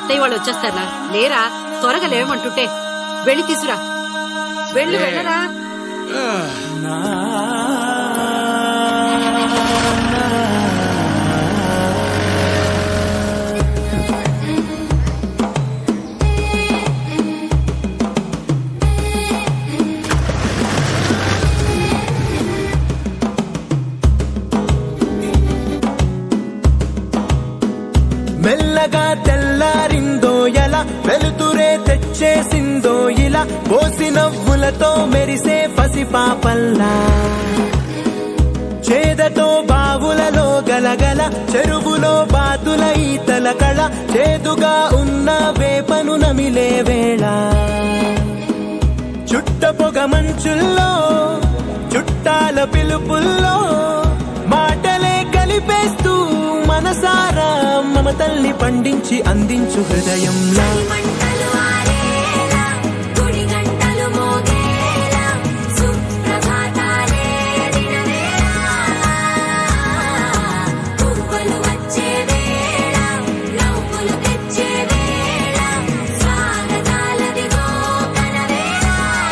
అత్తయ్య వాళ్ళు వచ్చేస్తారా లేరా త్వరగా లేవమంటుంటే వెళ్ళి తీసురా వెళ్ళు వెళ్ళరా మెల్లగా తెల్లారిందో ఎలా వెలుతురే తెచ్చేసిందో ఇలా పోసి నవ్వులతో మెరిసే పసిపాపల్లా చేదతో బావులలో గలగల చెరువులో బాతుల ఈతల కళ చేదుగా ఉన్న వేపను నమిలే వేళ చుట్ట పొగ మంచుల్లో చుట్టాల పిలుపుల్లో మాటలే కలిపేస్తూ మనసారా మమతల్ని పండించి అందించు హృదయంలో మంటలు ఆరేలా గుడి గంటలు మోగేలా సుప్రభాతాలే దినవేళ పువ్వులు వచ్చే వేళ నవ్వులు తెచ్చే వేళ స్వాగతాలదిగో కనవేళ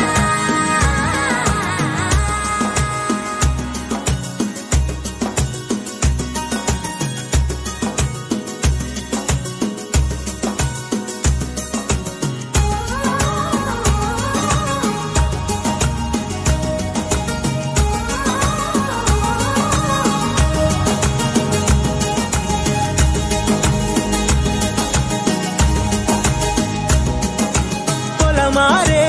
పొలమారే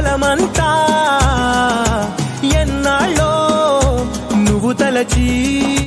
పొలమంతా ఎన్నాళ్ళో నువ్వు తలచి